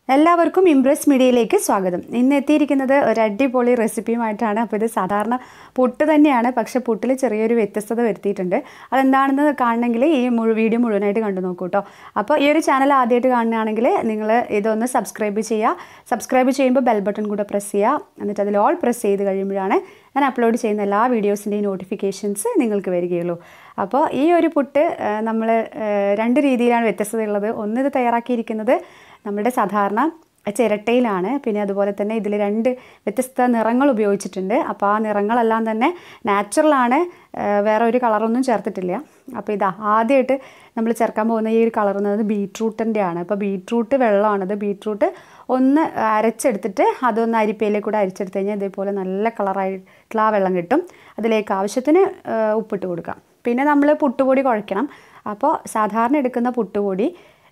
എല്ലാവർക്കും ഇംപ്രസ് മീഡിയയിലേക്ക് സ്വാഗതം ഇന്ന് എത്തിയിരിക്കുന്നത് ഒരു അടിപൊളി റെസിപ്പിയുമായിട്ടാണ് അപ്പോൾ ഇത് സാധാരണ പുട്ട് തന്നെയാണ് പക്ഷേ പുട്ടിൽ ചെറിയൊരു വ്യത്യസ്തത വരുത്തിയിട്ടുണ്ട് അതെന്താണെന്ന് കാണണമെങ്കിൽ ഈ മുഴു വീഡിയോ മുഴുവനായിട്ട് കണ്ടു നോക്കൂ കേട്ടോ അപ്പോൾ ഈ ഒരു ചാനൽ ആദ്യമായിട്ട് കാണുകയാണെങ്കിൽ നിങ്ങൾ ഇതൊന്ന് സബ്സ്ക്രൈബ് ചെയ്യുക സബ്സ്ക്രൈബ് ചെയ്യുമ്പോൾ ബെൽ ബട്ടൺ കൂടെ പ്രസ് ചെയ്യുക എന്നിട്ട് അതിൽ ഓൾ പ്രസ് ചെയ്ത് കഴിയുമ്പോഴാണ് ഞാൻ അപ്ലോഡ് ചെയ്യുന്ന എല്ലാ വീഡിയോസിൻ്റെയും നോട്ടിഫിക്കേഷൻസ് നിങ്ങൾക്ക് വരികയുള്ളൂ അപ്പോൾ ഈ ഒരു പുട്ട് നമ്മൾ രണ്ട് രീതിയിലാണ് വ്യത്യസ്തതയുള്ളത് ഒന്ന് ഇത് തയ്യാറാക്കിയിരിക്കുന്നത് നമ്മുടെ സാധാരണ ചിരട്ടയിലാണ് പിന്നെ അതുപോലെ തന്നെ ഇതിൽ രണ്ട് വ്യത്യസ്ത നിറങ്ങൾ ഉപയോഗിച്ചിട്ടുണ്ട് അപ്പോൾ ആ നിറങ്ങളെല്ലാം തന്നെ നാച്ചുറലാണ് വേറെ ഒരു കളറൊന്നും ചേർത്തിട്ടില്ല അപ്പോൾ ഇതാ ആദ്യമായിട്ട് നമ്മൾ ചേർക്കാൻ പോകുന്ന ഈ ഒരു കളർ എന്ന് പറയുന്നത് ബീട്രൂട്ടിൻ്റെ ആണ് അപ്പോൾ ബീട്രൂട്ട് വെള്ളമാണത് ബീട്രൂട്ട് ഒന്ന് അരച്ചെടുത്തിട്ട് അതൊന്ന് അരിപ്പയിലേക്ക് കൂടെ അരിച്ചെടുത്ത് കഴിഞ്ഞാൽ ഇതേപോലെ നല്ല കളറായിട്ടുള്ള ആ വെള്ളം കിട്ടും അതിലേക്ക് ആവശ്യത്തിന് ഉപ്പിട്ട് കൊടുക്കാം പിന്നെ നമ്മൾ പുട്ടുപൊടി കുഴയ്ക്കണം അപ്പോൾ സാധാരണ എടുക്കുന്ന പുട്ടുപൊടി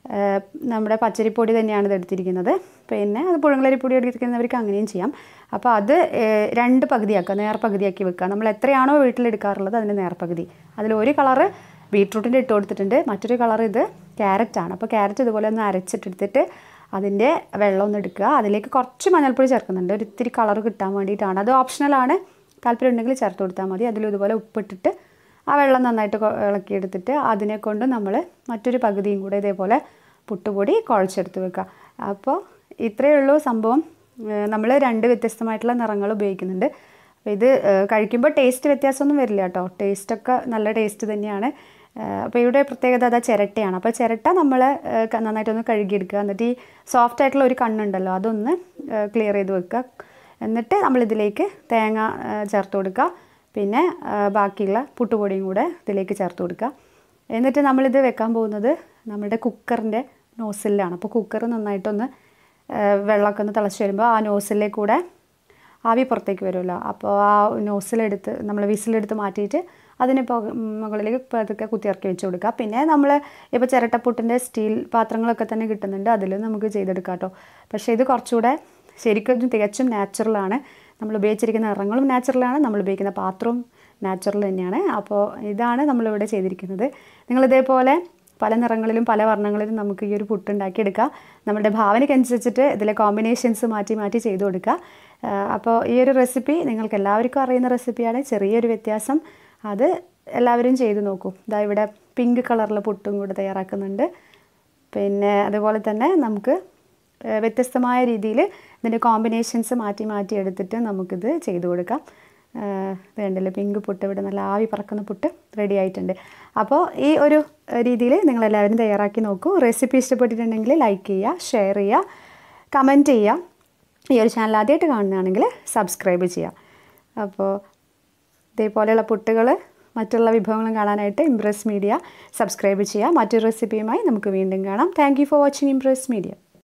നമ്മുടെ പച്ചരിപ്പൊടി തന്നെയാണ് ഇത് എടുത്തിരിക്കുന്നത് പിന്നെ അത് പുഴുങ്ങലരിപ്പൊടി എടുക്കുന്നവർക്ക് അങ്ങനെയും ചെയ്യാം അപ്പോൾ അത് രണ്ട് പകുതിയാക്കുക നേർ പകുതിയാക്കി വെക്കുക നമ്മൾ എത്രയാണോ വീട്ടിലെടുക്കാറുള്ളത് അതിൻ്റെ നേർ പകുതി അതിൽ ഒരു കളറ് ബീട്രൂട്ടിൻ്റെ ഇട്ട് കൊടുത്തിട്ടുണ്ട് മറ്റൊരു കളർ ഇത് ക്യാരറ്റാണ് അപ്പോൾ ക്യാരറ്റ് ഇതുപോലെ ഒന്ന് അരച്ചിട്ടെടുത്തിട്ട് അതിൻ്റെ വെള്ളം ഒന്ന് എടുക്കുക അതിലേക്ക് കുറച്ച് മഞ്ഞൾപ്പൊടി ചേർക്കുന്നുണ്ട് ഒരു ഇത്തിരി കളർ കിട്ടാൻ വേണ്ടിയിട്ടാണ് അത് ഓപ്ഷണലാണ് താല്പര്യം ഉണ്ടെങ്കിൽ ചേർത്ത് കൊടുത്താൽ മതി അതിലും ഇതുപോലെ ഉപ്പിട്ടിട്ട് ആ വെള്ളം നന്നായിട്ട് ഇളക്കിയെടുത്തിട്ട് അതിനെ കൊണ്ട് നമ്മൾ മറ്റൊരു പകുതിയും കൂടെ ഇതേപോലെ പുട്ടുപൊടി കുഴച്ചെടുത്ത് വെക്കുക അപ്പോൾ ഇത്രയേ ഉള്ളൂ സംഭവം നമ്മൾ രണ്ട് വ്യത്യസ്തമായിട്ടുള്ള നിറങ്ങൾ ഉപയോഗിക്കുന്നുണ്ട് അപ്പോൾ ഇത് കഴിക്കുമ്പോൾ ടേസ്റ്റ് വ്യത്യാസമൊന്നും വരില്ല കേട്ടോ ടേസ്റ്റൊക്കെ നല്ല ടേസ്റ്റ് തന്നെയാണ് അപ്പോൾ ഇവിടെ പ്രത്യേകത അതാ ചിരട്ടയാണ് അപ്പോൾ ചിരട്ട നമ്മൾ നന്നായിട്ടൊന്ന് കഴുകിയെടുക്കുക എന്നിട്ട് ഈ സോഫ്റ്റ് ആയിട്ടുള്ള ഒരു കണ്ണുണ്ടല്ലോ അതൊന്ന് ക്ലിയർ ചെയ്ത് വെക്കുക എന്നിട്ട് നമ്മളിതിലേക്ക് തേങ്ങ ചേർത്ത് കൊടുക്കുക പിന്നെ ബാക്കിയുള്ള പുട്ടുപൊടിയും കൂടെ ഇതിലേക്ക് ചേർത്ത് കൊടുക്കുക എന്നിട്ട് നമ്മളിത് വെക്കാൻ പോകുന്നത് നമ്മുടെ കുക്കറിൻ്റെ നോസിലാണ് അപ്പോൾ കുക്കർ നന്നായിട്ടൊന്ന് വെള്ളമൊക്കെ ഒന്ന് തിളച്ച് വരുമ്പോൾ ആ നോസിലെ കൂടെ ആവി പുറത്തേക്ക് വരുമല്ലോ അപ്പോൾ ആ നോസിലെടുത്ത് നമ്മൾ വിസിലെടുത്ത് മാറ്റിയിട്ട് അതിന് മുകളിലേക്ക് പതുക്കെ കുത്തിയിറക്കി വെച്ച് കൊടുക്കുക പിന്നെ നമ്മൾ ഇപ്പോൾ ചിരട്ടപ്പുട്ടിൻ്റെ സ്റ്റീൽ പാത്രങ്ങളൊക്കെ തന്നെ കിട്ടുന്നുണ്ട് അതിൽ നമുക്ക് ചെയ്തെടുക്കാം കേട്ടോ പക്ഷേ ഇത് കുറച്ചുകൂടെ ശരിക്കും തികച്ചും നാച്ചുറലാണ് നമ്മൾ ഉപയോഗിച്ചിരിക്കുന്ന നിറങ്ങളും നാച്ചുറലാണ് നമ്മൾ ഉപയോഗിക്കുന്ന പാത്രവും നാച്ചുറൽ തന്നെയാണ് അപ്പോൾ ഇതാണ് നമ്മളിവിടെ ചെയ്തിരിക്കുന്നത് നിങ്ങളിതേപോലെ പല നിറങ്ങളിലും പല വർണ്ണങ്ങളിലും നമുക്ക് ഈ ഒരു പുട്ട് ഉണ്ടാക്കിയെടുക്കാം നമ്മുടെ ഭാവനയ്ക്കനുസരിച്ചിട്ട് ഇതിലെ കോമ്പിനേഷൻസ് മാറ്റി മാറ്റി ചെയ്തു കൊടുക്കുക അപ്പോൾ ഈ ഒരു റെസിപ്പി നിങ്ങൾക്ക് എല്ലാവർക്കും അറിയുന്ന റെസിപ്പിയാണ് ചെറിയൊരു വ്യത്യാസം അത് എല്ലാവരും ചെയ്തു നോക്കൂ ഇതാ ഇവിടെ പിങ്ക് കളറിലെ പുട്ടും കൂടെ തയ്യാറാക്കുന്നുണ്ട് പിന്നെ അതുപോലെ തന്നെ നമുക്ക് വ്യത്യസ്തമായ രീതിയിൽ ഇതിൻ്റെ കോമ്പിനേഷൻസ് മാറ്റി മാറ്റി എടുത്തിട്ട് നമുക്കിത് ചെയ്തു കൊടുക്കാം വേണ്ടല്ലോ പിങ്ക് പുട്ട് ഇവിടെ നല്ല ആവി പറക്കുന്ന പുട്ട് റെഡി ആയിട്ടുണ്ട് അപ്പോൾ ഈ ഒരു രീതിയിൽ നിങ്ങളെല്ലാവരും തയ്യാറാക്കി നോക്കൂ റെസിപ്പി ഇഷ്ടപ്പെട്ടിട്ടുണ്ടെങ്കിൽ ലൈക്ക് ചെയ്യുക ഷെയർ ചെയ്യുക കമൻറ്റ് ചെയ്യുക ഈ ഒരു ചാനൽ ആദ്യമായിട്ട് കാണുന്നതാണെങ്കിൽ സബ്സ്ക്രൈബ് ചെയ്യുക അപ്പോൾ ഇതേപോലെയുള്ള പുട്ടുകൾ മറ്റുള്ള വിഭവങ്ങളും കാണാനായിട്ട് ഇംപ്രസ് മീഡിയ സബ്സ്ക്രൈബ് ചെയ്യുക മറ്റൊരു റെസിപ്പിയുമായി നമുക്ക് വീണ്ടും കാണാം thank for watching impress media